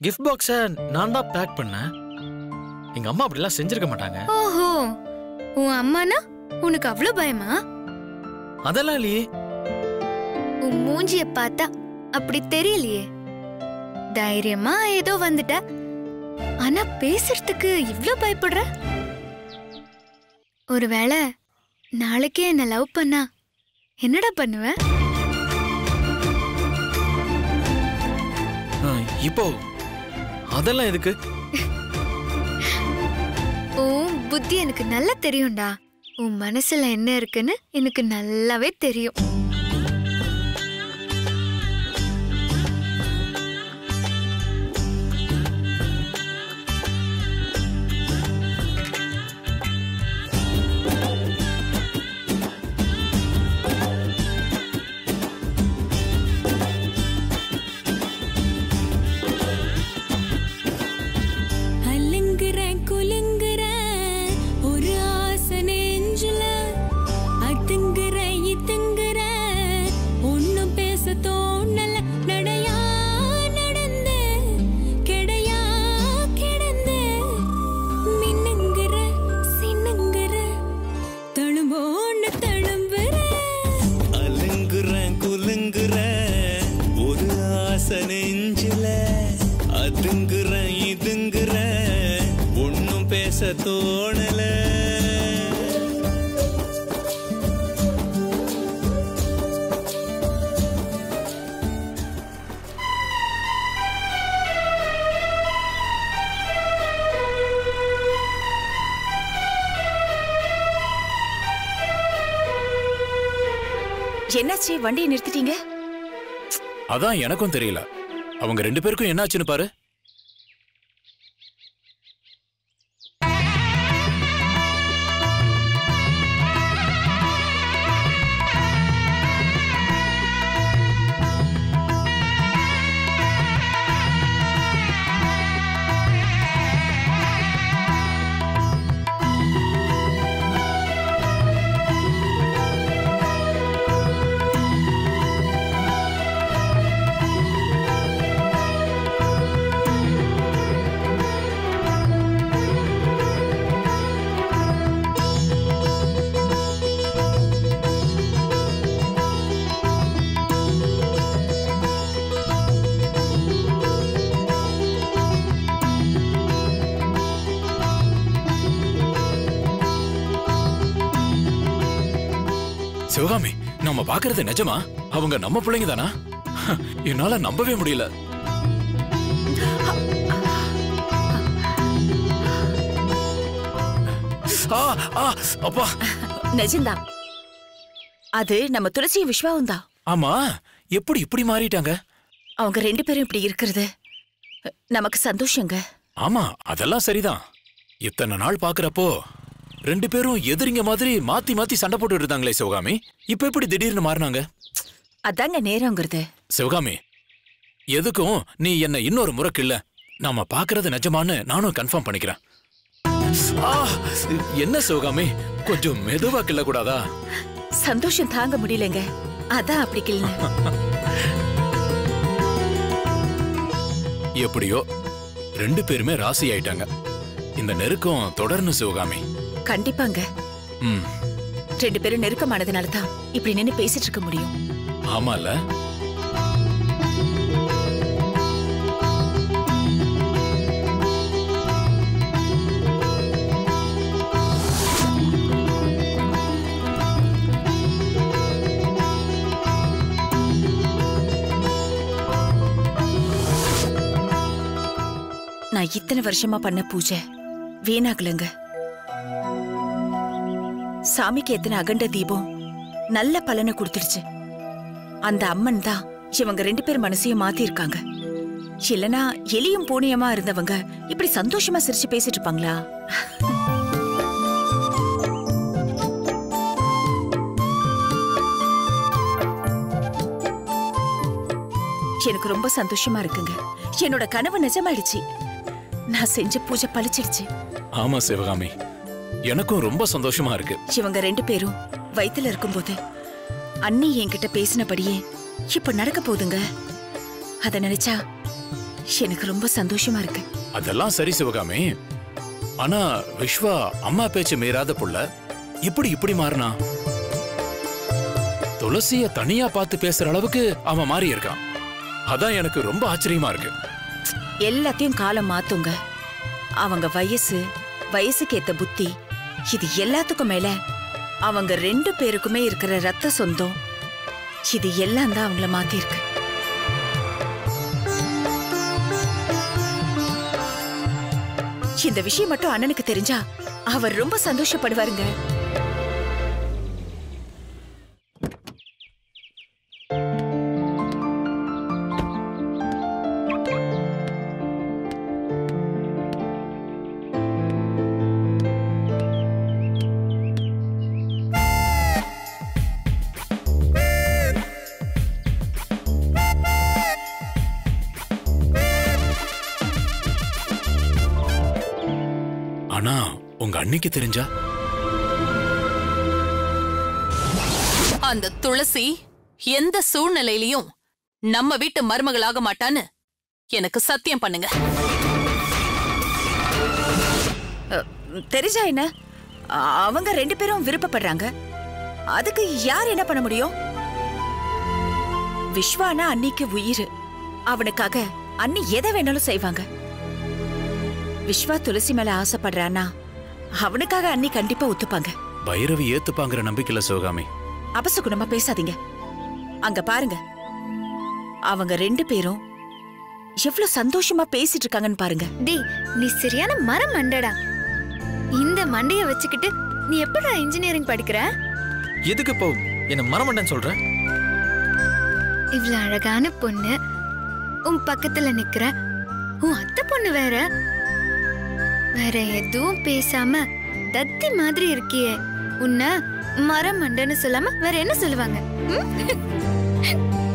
Gift பாக்ஸை நான் தான் பேக் பண்ணேன் எங்க அம்மா அப்படிலாம் செஞ்சிருக்க மாட்டாங்க ஓஹோ உன் அம்மானா உனக்கு அவ்வளோ பயமா அதெல்லாம் இல்லையே உன் மூஞ்சிய பார்த்தா அப்படி தெரியலையே தைரியமா ஏதோ வந்துட்ட ஆனா பேசுறதுக்கு இவ்ளோ பயப்படுற ஒருவேளை நாளைக்கே என்ன லவ் பண்ணா என்னடா பண்ணுவ ஆ, இப்போ அதெல்லாம் எதுக்கு உன் புத்தி எனக்கு நல்லா தெரியும்டா உன் மனசுல என்ன இருக்குன்னு எனக்கு நல்லாவே தெரியும் அலுங்குறேன் குலுங்குறேன் ஒரு ஆசை நெஞ்சுல அதுங்குறேன் இதுங்குறேன் ஒன்னும் பேச தோணல நடையா நடந்த கிடையா கிடந்த மின்னுங்குற சின்னுங்குற தழும்போன்னு தழும்புற அலுங்குறேன் குலுங்குறேன் ஒரு ஆசை நெஞ்சில அதுங்குறேன் இதுங்குறேன் ஒன்னும் பேச தோணல என்னாச்சு வண்டியை நிறுத்திட்டீங்க அதான் எனக்கும் தெரியல அவங்க ரெண்டு பேருக்கும் என்னாச்சுன்னு பாரு சிவகாமி நம்ம பாக்குறது நிஜமா அவங்க நம்ம பிள்ளைங்க தானா என்னால நம்பவே முடியல ஆ, ஆ, அப்பா நிஜம்தான் அது நம்ம துளசி விஸ்வாவும் தான் ஆமா எப்படி இப்படி மாறிட்டாங்க அவங்க ரெண்டு பேரும் இப்படி இருக்கிறது நமக்கு சந்தோஷங்க ஆமா அதெல்லாம் சரிதான் இத்தனை நாள் பாக்குறப்போ ரெண்டு பேரும் எதிரிங்க மாதிரி மாத்தி மாத்தி சண்டை போட்டு இருந்தாங்களே சிவகாமி இப்ப எப்படி திடீர்னு மாறினாங்க அதாங்க நேரங்கிறது சிவகாமி எதுக்கும் நீ என்ன இன்னொரு முறை கில்ல நாம பாக்குறது நிஜமான்னு நானும் கன்ஃபார்ம் பண்ணிக்கிறேன் ஆ, என்ன சிவகாமி கொஞ்சம் மெதுவா கிள்ள கூடாதா சந்தோஷம் தாங்க முடியலங்க அதான் அப்படி கிள்ன எப்படியோ ரெண்டு பேருமே ராசி ஆயிட்டாங்க இந்த நெருக்கம் தொடரணும் சிவகாமி கண்டிப்பாங்க ம் ரெண்டு பேரும் நெருக்கமானதுனால தான் இப்படி நின்னு பேசிட்டு இருக்க முடியும் ஆமால நான் இத்தனை வருஷமா பண்ண பூஜை வீணாகலங்க சாமிக்கு எத்தனை அகண்ட தீபம் நல்ல பலனை கொடுத்துடுச்சு அந்த அம்மன் தான் இவங்க ரெண்டு பேர் மனசையும் மாத்திருக்காங்க இல்லனா எலியும் பூனியமா இருந்தவங்க இப்படி சந்தோஷமா சிரிச்சு பேசிட்டு இருப்பாங்களா எனக்கு ரொம்ப சந்தோஷமா இருக்குங்க என்னோட கனவு நிஜமாயிடுச்சு நான் செஞ்ச பூஜை பழிச்சிடுச்சு ஆமா சிவகாமி எனக்கும் ரொம்ப சந்தோஷமா இருக்கு இவங்க ரெண்டு பேரும் வயித்துல இருக்கும்போது அண்ணி என்கிட்ட பேசினபடியே இப்ப நடக்க போகுதுங்க அத நினைச்சா எனக்கு ரொம்ப சந்தோஷமா இருக்கு அதெல்லாம் சரி சிவகாமி ஆனா விஸ்வா அம்மா பேச்சு மீறாத புள்ள இப்படி இப்படி மாறினா துளசிய தனியா பார்த்து பேசுற அளவுக்கு அவன் மாறி இருக்கான் அதான் எனக்கு ரொம்ப ஆச்சரியமா இருக்கு எல்லாத்தையும் காலம் மாத்துங்க அவங்க வயசு வயசுக்கு ஏத்த புத்தி இது எல்லாத்துக்கும் மேல அவங்க ரெண்டு பேருக்குமே இருக்கிற ரத்த சொந்தம் இது எல்லாம் தான் அவங்கள மாத்திருக்கு இந்த விஷயம் மட்டும் அண்ணனுக்கு தெரிஞ்சா அவர் ரொம்ப சந்தோஷப்படுவாருங்க ஆனா உங்க அன்னைக்கு தெரிஞ்சா அந்த துளசி எந்த சூழ்நிலையிலயும் நம்ம வீட்டு மருமகளாக மாட்டான்னு எனக்கு சத்தியம் பண்ணுங்க தெரிஞ்சா என்ன அ- அவங்க ரெண்டு பேரும் விருப்பப்படுறாங்க அதுக்கு யார் என்ன பண்ண முடியும் விஸ்வானா அன்னிக்கு உயிர் அவனுக்காக அன்னி எதை வேணாலும் செய்வாங்க விஸ்வா துளசி மேல ஆசைப்படுறானா அவனுக்காக அன்னி கண்டிப்பா ஒத்துப்பாங்க பைரவி ஏத்துப்பாங்கிற நம்பிக்கையில சிவகாமி அபசகுணமா பேசாதீங்க அங்க பாருங்க அவங்க ரெண்டு பேரும் எவ்வளவு சந்தோஷமா பேசிட்டு இருக்காங்கன்னு பாருங்க டேய் நீ சரியான மரம் மண்டடா இந்த மண்டைய வச்சுக்கிட்டு நீ எப்படிடா இன்ஜினியரிங் படிக்கிற எதுக்கு இப்போ என்ன மரமண்டன் சொல்ற இவ்ளோ அழகான பொண்ணு உன் பக்கத்துல நிக்கிற உன் அத்தை பொண்ணு வேற வேற எதுவும் பேசாம தத்தி மாதிரி இருக்கியே உன்னை மரம் மண்டன்னு சொல்லாம வேற என்ன சொல்லுவாங்க ம்?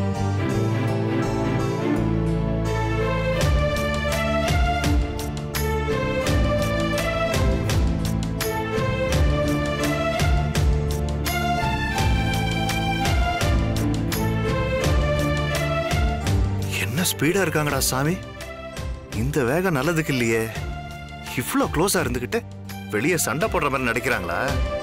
என்ன ஸ்பீடா இருக்காங்கடா சாமி இந்த வேகம் நல்லதுக்கு இல்லையே இவ்ளோ க்ளோஸா இருந்துகிட்டு வெளியே சண்டை போடுற மாதிரி நடிக்கிறாங்களா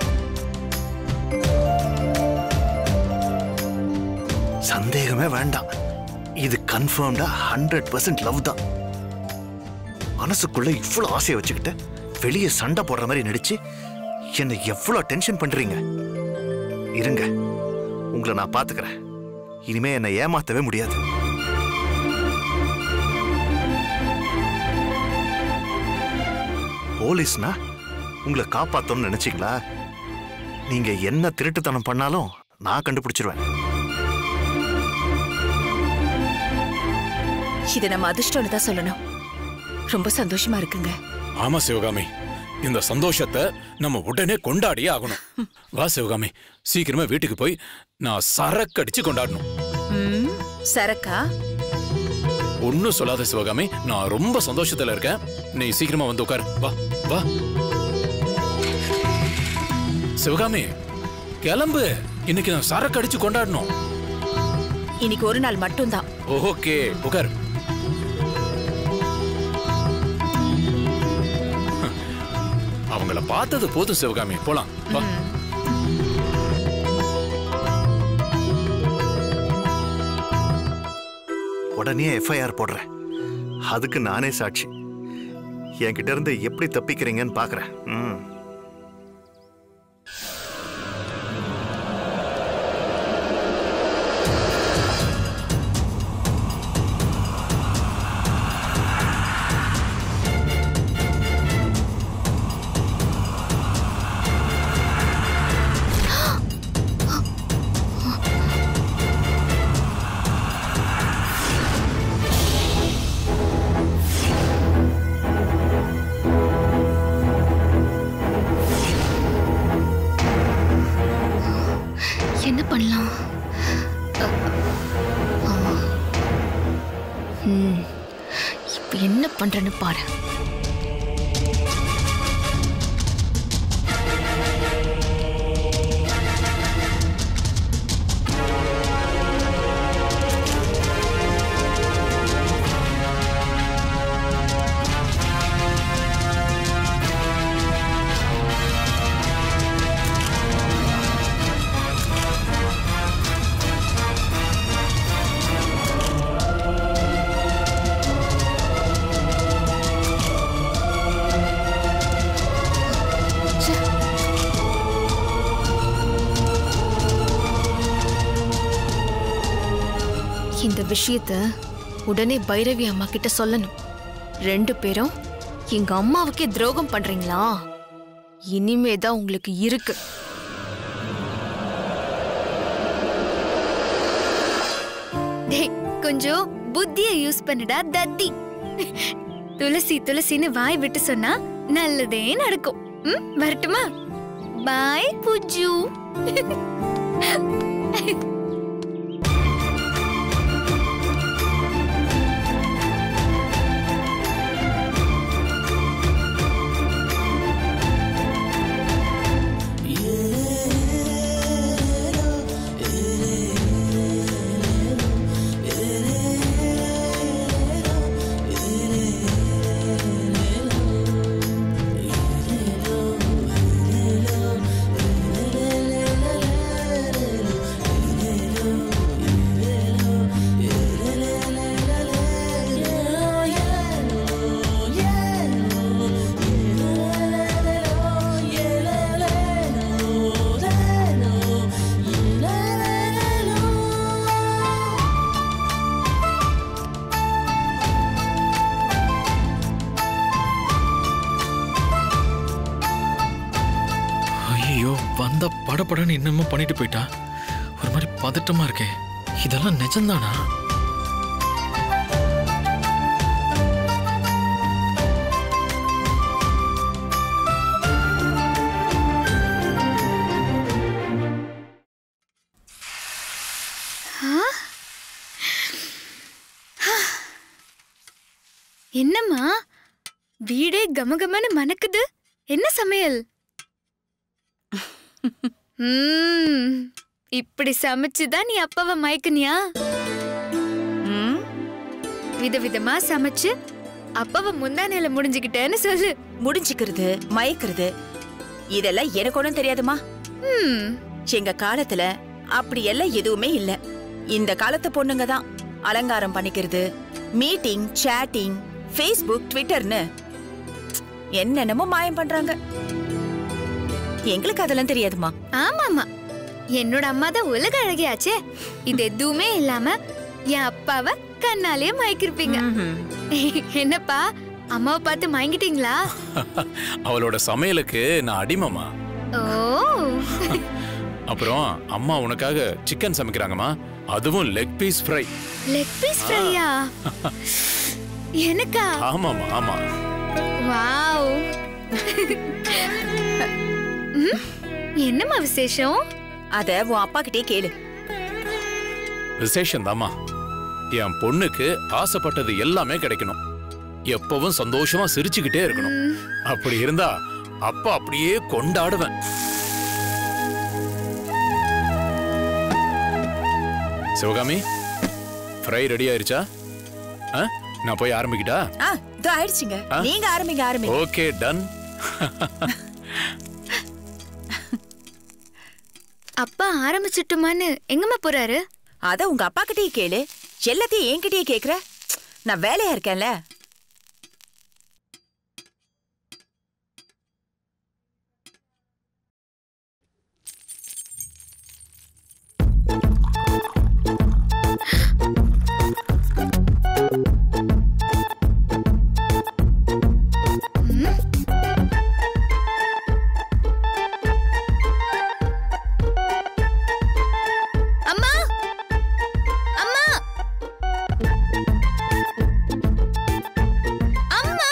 சந்தேகமே வேண்டாம் இது கன்ஃபார்ம்டா ஹண்ட்ரட் பர்சன்ட் லவ் தான் மனசுக்குள்ள இவ்வளோ ஆசையை வச்சுக்கிட்டு வெளியே சண்டை போடுற மாதிரி நடிச்சு என்னை எவ்வளோ டென்ஷன் பண்றீங்க இருங்க உங்களை நான் பாத்துக்கிறேன் இனிமே என்னை ஏமாத்தவே முடியாது போலீஸ்னா உங்களை காப்பாத்தணும்னு நினைச்சீங்களா நீங்க என்ன திருட்டுத்தனம் பண்ணாலும் நான் கண்டுபிடிச்சிருவேன் இதை நம்ம அதிர்ஷ்டம்னு தான் சொல்லணும் ரொம்ப சந்தோஷமா இருக்குங்க ஆமா சிவகாமி இந்த சந்தோஷத்தை நம்ம உடனே கொண்டாடியே ஆகணும் வா சிவகாமி சீக்கிரமா வீட்டுக்கு போய் நான் சரக்கு அடிச்சு கொண்டாடணும் ம், சரக்கா ஒன்னும் சொல்லாத சிவகாமி நான் ரொம்ப சந்தோஷத்துல இருக்கேன் நீ சீக்கிரமா வந்து உட்காரு வா வா சிவகாமி கிளம்பு இன்னைக்கு நான் சரக்கு அடிச்சு கொண்டாடணும் இன்னைக்கு ஒரு நாள் மட்டும்தான் ஓகே உட்காரு அவங்கள பார்த்தது போதும் சிவகாமி போலாம் வா உடனே எஃப்ஐஆர் போடுறேன் அதுக்கு நானே சாட்சி என்கிட்ட இருந்து எப்படி தப்பிக்கிறீங்கன்னு பாக்குறேன் ம் என்ன பண்ணலாம் ம், இப்ப என்ன பண்றேன்னு பாரு விஷயத்த உடனே பைரவி அம்மா கிட்ட சொல்லணும் ரெண்டு பேரும் எங்க அம்மாவுக்கே துரோகம் பண்றீங்களா இனிமே தான் உங்களுக்கு இருக்கு டேய், கொஞ்சம் புத்திய யூஸ் பண்ணுடா தத்தி துளசி துளசின்னு வாய் விட்டு சொன்னா நல்லதே நடக்கும் ம் வரட்டுமா பாய் புஜு ஐயோ வந்த படபடன்னு இன்னமும் பண்ணிட்டு போயிட்டா ஒரு மாதிரி பதட்டமா இருக்கே இதெல்லாம் நிஜம்தானா என்னம்மா வீடே கமகமன்னு மணக்குது என்ன சமையல் ம்ம். இப்படி சமைச்சுதான் நீ அப்பாவை மயக்குனியா ம், விதவிதமா சமைச்சு அப்பாவை முந்தானையில முடிஞ்சுக்கிட்டேன்னு சொல்லு முடிஞ்சுக்கிறது மயக்கிறது இதெல்லாம் எனக்கு ஒண்ணும் தெரியாதுமா ம். எங்க காலத்துல அப்படி எல்லாம் எதுவுமே இல்ல இந்த காலத்து பொண்ணுங்க தான் அலங்காரம் பண்ணிக்கிறது மீட்டிங் சேட்டிங் ஃபேஸ்புக் ட்விட்டர்னு என்னென்னமோ மாயம் பண்றாங்க எங்களுக்கு அதெல்லாம் தெரியாதுமா ஆமாமா என்னோட அம்மா தான் உலக அழகியாச்சே இது எதுவுமே இல்லாம என் அப்பாவை கண்ணாலே மயக்கிருப்பீங்க என்னப்பா அம்மாவை பார்த்து மயங்கிட்டீங்களா அவளோட சமையலுக்கு நான் அடிமமா ஓ அப்புறம் அம்மா உனக்காக சிக்கன் சமைக்கிறாங்கம்மா அதுவும் leg piece fry leg piece ஃப்ரையா எனக்கா ஆமாமா ஆமா வாவ் ம், என்னம்மா விசேஷம் அத உன் அப்பா கிட்டே கேளு விசேஷம் தாமா என் பொண்ணுக்கு ஆசைப்பட்டது எல்லாமே கிடைக்கணும் எப்பவும் சந்தோஷமா சிரிச்சுக்கிட்டே இருக்கணும் அப்படி இருந்தா அப்பா அப்படியே கொண்டாடுவேன் சிவகாமி ஃப்ரை ரெடி ஆயிருச்சா ஆ? நான் போய் ஆரம்பிக்கிட்டா ஆ இதோ ஆயிடுச்சுங்க ஆ? நீங்க ஆரம்பிங்க ஆரம்பிங்க ஓகே டன் அப்பா ஆரம்பிச்சிட்டுமான்னு எங்கம்மா போறாரு அத உங்க அப்பா கிட்டயே கேளு எல்லாத்தையும் என்கிட்டயே கேக்குற நான் வேலையா இருக்கேன்ல அம்மா அம்மா அம்மா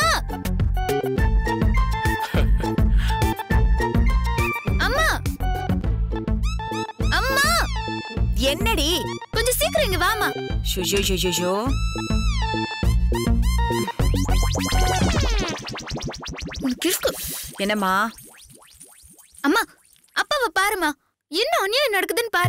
அம்மா அம்மா என்னடி கொஞ்சம் சீக்கிரம் இங்க வாமா ஷுஷோ ஷுஷோ உனக்கு இருக்கு என்னம்மா அம்மா அப்பாவை பாருமா என்ன அநியாயம் நடக்குதுன்னு பாரு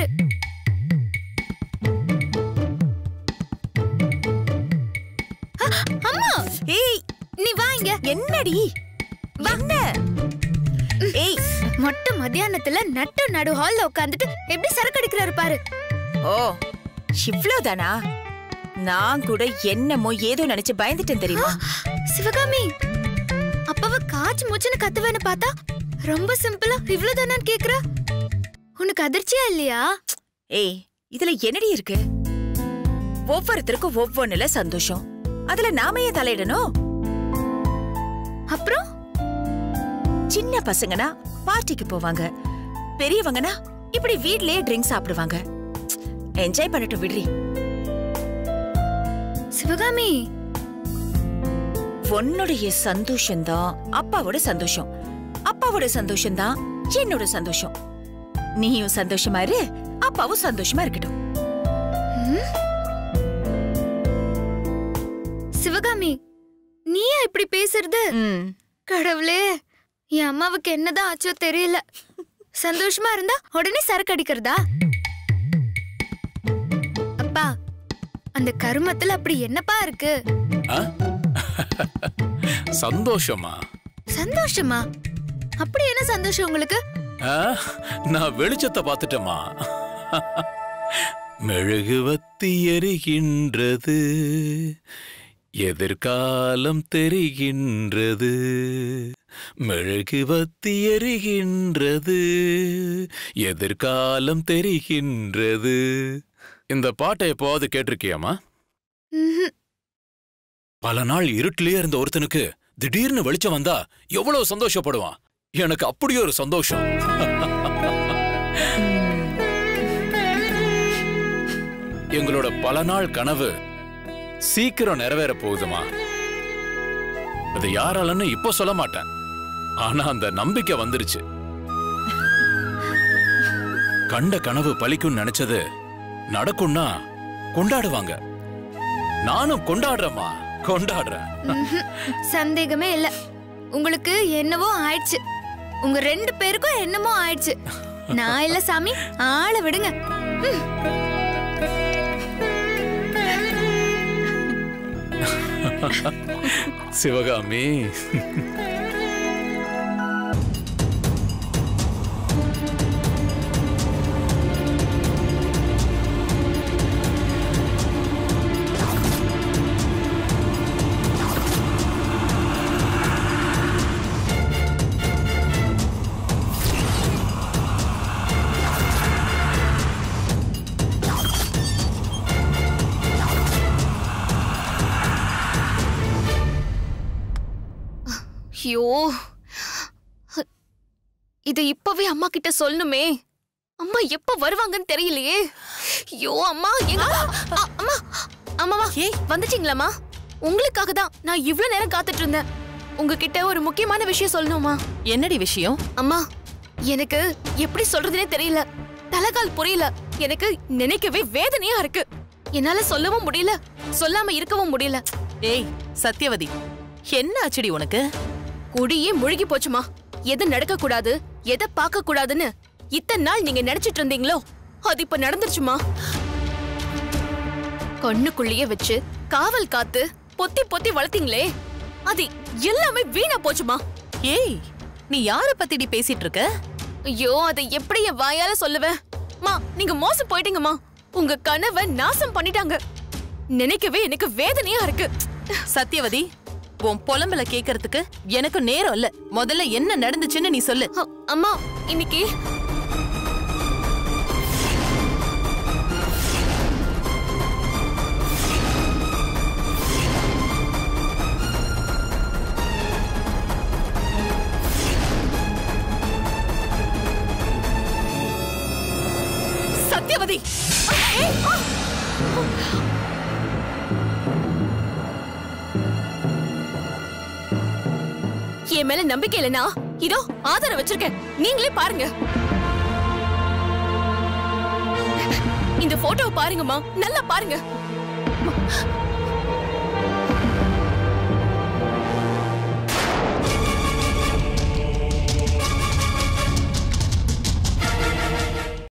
அ, அம்மா ஏய் நீ வா இங்க என்னடி என்ன ஏய் மொட்டை மத்தியானத்துல நட்டு நடு ஹால்ல உட்காந்துட்டு எப்படி சரக்கு அடிக்கிறாரு பாரு ஓ இவ்ளோதானா நான் கூட என்னமோ ஏதோ நினைச்சு பயந்துட்டேன் தெரியுமா சிவகாமி அப்பாவை காச்சு மூச்சுன்னு கத்துவேன்னு பார்த்தா ரொம்ப சிம்பிளா இவ்வளவுதானான்னு கேக்குற உனக்கு அதிர்ச்சியா இல்லையா ஏய் இதுல என்னடி இருக்கு ஒவ்வொருத்தருக்கும் ஒவ்வொன்னுல சந்தோஷம் அதுல நாம ஏன் தலையிடணும் அப்புறம் சின்ன பசங்கனா பார்ட்டிக்கு போவாங்க பெரியவங்கனா இப்படி வீட்லயே ட்ரிங்க் சாப்பிடுவாங்க என்ஜாய் பண்ணட்டும் விடுறி சிவகாமி உன்னுடைய சந்தோஷம்தான் அப்பாவோட சந்தோஷம் அப்பாவோட சந்தோஷம்தான் என்னோட சந்தோஷம் நீயும் சந்தோஷமா இரு அப்பாவும் சந்தோஷமா இருக்கட்டும் சிவகாமி நீயா இப்படி பேசுறது ம். கடவுளே என் அம்மாவுக்கு என்னதான் ஆச்சோ தெரியல சந்தோஷமா இருந்தா உடனே சரக்கு அடிக்கிறதா அப்பா அந்த கருமத்துல அப்படி என்னப்பா இருக்கு ஆ? சந்தோஷமா சந்தோஷமா அப்படி என்ன சந்தோஷம் உங்களுக்கு ஆ? நான் வெளிச்சத்தை பார்த்துட்டேமா மெழுகுவத்தி எரிகின்றது எதிர்காலம் தெரிகின்றது மெழுகுவத்தி எரிகின்றது எதிர்காலம் தெரிகின்றது இந்த பாட்டை எப்போவாது கேட்டிருக்கியாமா ம்ஹும். பல நாள் இருட்டிலேயே இருந்த ஒருத்தனுக்கு திடீர்னு வெளிச்சம் வந்தா எவ்வளவு சந்தோஷப்படுவான் எனக்கு அப்படி ஒரு சந்தோஷம் எங்களோட பல நாள் கனவு சீக்கிரம் நிறைவேற போகுதுமா அது யாராலன்னு இப்போ சொல்ல மாட்டேன் ஆனா அந்த நம்பிக்கை வந்துருச்சு கண்ட கனவு பலிக்கும்னு நினைச்சது நடக்கும்னா கொண்டாடுவாங்க நானும் கொண்டாடுறேம்மா கொண்டாடுறேன் ம்ஹும். சந்தேகமே இல்ல உங்களுக்கு என்னவோ ஆயிடுச்சு உங்க ரெண்டு பேருக்கும் என்னமோ ஆயிடுச்சு நான் இல்ல சாமி ஆளை விடுங்க ம். சிவகாமி ஐயோ இது இப்பவே அம்மா கிட்ட சொல்லணுமே அம்மா எப்ப வருவாங்கன்னு தெரியலையே ஐயோ அம்மா எங்க அ, அம்மா அம்மாவா வந்துட்டீங்களாம்மா உங்களுக்காக தான் நான் இவ்ளோ நேரம் காத்துட்டு இருந்தேன் உங்ககிட்ட ஒரு முக்கியமான விஷயம் சொல்லணுமா என்னடி விஷயம் அம்மா எனக்கு எப்படி சொல்றதுனே தெரியல தலைகால் புரியல எனக்கு நினைக்கவே வேதனையா இருக்கு என்னால சொல்லவும் முடியல சொல்லாம இருக்கவும் முடியல ஏய் சத்யவதி என்ன ஆச்சுடி உனக்கு குடியே முழுகி போச்சுமா எது நடக்க கூடாது எதை பார்க்க கூடாதுன்னு இத்தனை நாள் நீங்க நினைச்சிட்டு இருந்தீங்களோ அது இப்ப நடந்துருச்சுமா கண்ணுக்குள்ளேயே வச்சு காவல் காத்து பொத்தி பொத்தி வளர்த்தீங்களே அது எல்லாமே வீணா போச்சுமா ஏய் நீ யார பத்திடி பேசிட்டு இருக்க ஐயோ அதை எப்படி என் வாயால சொல்லுவேன் மா நீங்க மோசம் போயிட்டீங்கம்மா உங்க கனவை நாசம் பண்ணிட்டாங்க நினைக்கவே எனக்கு வேதனையா இருக்கு சத்யவதி உன் புலம்பல கேக்குறதுக்கு எனக்கு நேரம் இல்ல முதல்ல என்ன நடந்துச்சுன்னு நீ சொல்லு அ- அம்மா இன்னைக்கு சத்யவதி அ, ஏய், ஆ! என் மேல நம்பிக்கை இல்லனா இதோ ஆதாரம் வச்சிருக்கேன் நீங்களே பாருங்க இந்த போட்டோவை பாருங்கம்மா நல்லா பாருங்க